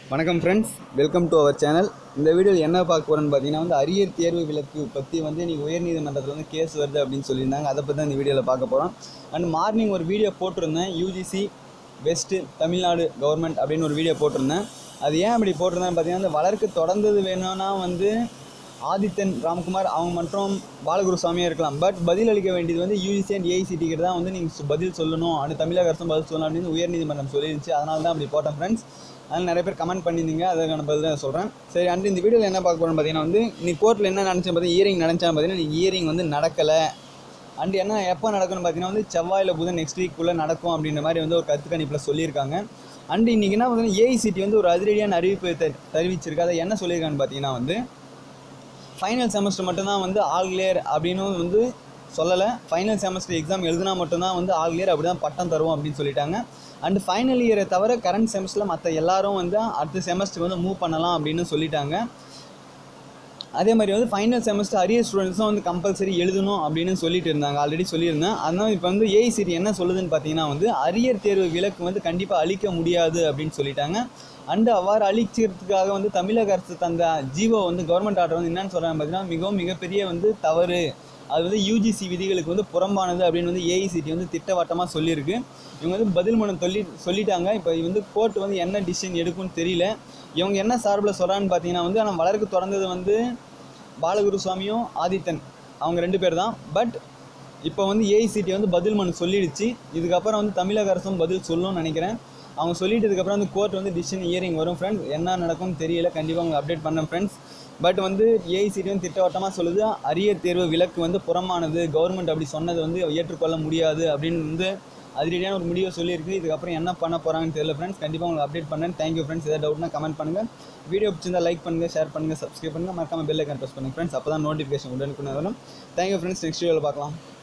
வணக்கம் friends welcome to our channel இந்த வீடியோவில் என்ன பார்க்க போகிறோன்னு பார்த்தீங்கன்னா வந்து அரியர் தேர்வு விலக்கு பற்றி வந்து இன்னைக்கு உயர்நீதிமன்றத்தில் வந்து கேஸ் வருது அப்படின்னு சொல்லியிருந்தாங்க அதை பற்றி தான் இந்த வீடியோவில் பார்க்க போகிறோம் அண்ட் மார்னிங் ஒரு வீடியோ போட்டிருந்தேன் யூஜிசி வெஸ்ட்டு தமிழ்நாடு கவர்மெண்ட் அப்படின்னு ஒரு வீடியோ போட்டிருந்தேன் அது ஏன் அப்படி போட்டிருந்தேன்னு பார்த்தீங்கன்னா இந்த வளர்க்கு தொடர்ந்தது வேணும்னா வந்து ஆதித்தன் ராம்குமார் அவங்க மற்றும் பாலகுருசாமியாக இருக்கலாம் பட் பதில் அளிக்க வேண்டியது வந்து யூஜிசி அண்ட் ஏஐசிடி கிட்ட தான் வந்து நீங்கள் பதில் சொல்லணும் அண்ட் தமிழக அரசும் பதில் சொல்லணும் அப்படின்னு உயர்நீதிமன்றம் சொல்லிருந்துச்சு அதனால தான் அப்படி போட்டேன் ஃப்ரெண்ட்ஸ் அதில் நிறைய பேர் கமெண்ட் பண்ணியிருந்தீங்க அதுக்கான பதில் தான் சொல்கிறேன் சரி அண்ட் இந்த வீடியோவில் என்ன பார்க்க போகிறோம்னு பார்த்தீங்கன்னா வந்து நீ கோர்ட்டில் என்ன நினச்சேன் பார்த்தீங்கன்னா இயரிங் நினச்சான்னு பார்த்தீங்கன்னா நீ இயரிங் வந்து நடக்கலை அண்ட் என்ன எப்போ நடக்கும்னு பார்த்தீங்கன்னா வந்து செவ்வாயில் புதன் நெக்ஸ்ட் வீக்குள்ளே நடக்கும் அப்படின்ற மாதிரி வந்து ஒரு கருத்து கணிப்பில் சொல்லியிருக்காங்க அண்ட் இன்றைக்கி என்ன பார்த்தீங்கன்னா ஏஐசிடி வந்து ஒரு அதிரடியான அறிவிப்பு தெ தெரிவிச்சிருக்கு அதை என்ன சொல்லியிருக்கான்னு பார்த்தீங்கன்னா வந்து ஃபைனல் செமஸ்டர் மட்டும்தான் வந்து ஆல் கிளியர் அப்படின்னு வந்து சொல்லலை ஃபைனல் செமஸ்டர் எக்ஸாம் எழுதினா மட்டும்தான் வந்து ஆல் கிளியர் அப்படி தான் பட்டம் தருவோம் அப்படின்னு சொல்லிட்டாங்க அண்ட் ஃபைனல் இயரை தவிர கரண்ட் செமஸ்டரில் மற்ற எல்லாரும் வந்து அடுத்த செமஸ்டர் வந்து மூவ் பண்ணலாம் அப்படின்னு சொல்லிட்டாங்க அதே மாதிரி வந்து ஃபைனல் செமஸ்டர் அரியர் ஸ்டூடெண்ட்ஸும் வந்து கம்பல்சரி எழுதணும் அப்படின்னு சொல்லிட்டு இருந்தாங்க ஆல்ரெடி சொல்லியிருந்தேன் அதனால் இப்போ வந்து ஏஐசிடி என்ன சொல்லுதுன்னு பார்த்தீங்கன்னா வந்து அரியர் தேர்வு விலக்கு வந்து கண்டிப்பாக அளிக்க முடியாது அப்படின்னு சொல்லிட்டாங்க அண்டு அவ்வாறு அழிக்கிறதுக்காக வந்து தமிழக அரசு தந்த ஜீவோ வந்து கவர்மெண்ட் ஆர்டர் வந்து என்னன்னு சொல்கிறாங்க பார்த்தீங்கன்னா மிகவும் மிகப்பெரிய வந்து தவறு அது வந்து யூஜிசி விதிகளுக்கு வந்து புறம்பானது அப்படின்னு வந்து ஏஐசிடி வந்து திட்டவட்டமாக சொல்லியிருக்கு இவங்க வந்து பதில் மனு சொல்லி சொல்லிட்டாங்க இப்போ வந்து கோர்ட் வந்து என்ன டிசிஷன் எடுக்கும்னு தெரியல இவங்க என்ன சார்பில் சொல்கிறான்னு பார்த்தீங்கன்னா வந்து ஆனால் வழக்கு தொடர்ந்தது வந்து பாலகுருசாமியும் ஆதித்தன் அவங்க ரெண்டு பேர் தான் பட் இப்போ வந்து ஏஐசிடி வந்து பதில் மனு சொல்லிடுச்சு இதுக்கப்புறம் வந்து தமிழக அரசும் பதில் சொல்லணும்னு நினைக்கிறேன் அவங்க சொல்லிட்டதுக்கப்புறம் வந்து கோர்ட் வந்து டிசிஷன் இயரிங் வரும் ஃப்ரெண்ட்ஸ் என்ன நடக்கும்னு தெரியல கண்டிப்பாக அவங்க அப்டேட் பண்ணேன் ஃப்ரெண்ட்ஸ் பட் வந்து ஏஐசிடி வந்து திட்டவட்டமாக சொல்லுது அரியர் தேர்வு விலக்கு வந்து புறமானது கவர்மெண்ட் அப்படி சொன்னது வந்து ஏற்றுக்கொள்ள முடியாது அப்படின்னு வந்து அதிரடியான ஒரு முடிவை சொல்லியிருக்கு இதுக்கப்புறம் என்ன பண்ண போகிறாங்கன்னு தெரியல ஃப்ரெண்ட்ஸ் கண்டிப்பாக உங்களுக்கு அப்டேட் பண்ணேன் தேங்க்யூ ஃப்ரெண்ட்ஸ் ஏதாவது டவுட்னா கமெண்ட் பண்ணுங்கள் வீடியோ பிடிச்சிருந்தா லைக் பண்ணுங்கள் ஷேர் பண்ணுங்கள் சப்ஸ்கிரைப் பண்ணுங்கள் மறக்காம பெல் ஐக்கன் ப்ரெஸ் பண்ணுங்கள் ஃப்ரெண்ட்ஸ் அப்போ தான் நோட்டிஃபிகேஷன் உடனுக்குன்னு வரும் தேங்க்யூ ஃப்ரெண்ட்ஸ் நெக்ஸ்ட் வீடியோவில் பார்க்கலாம்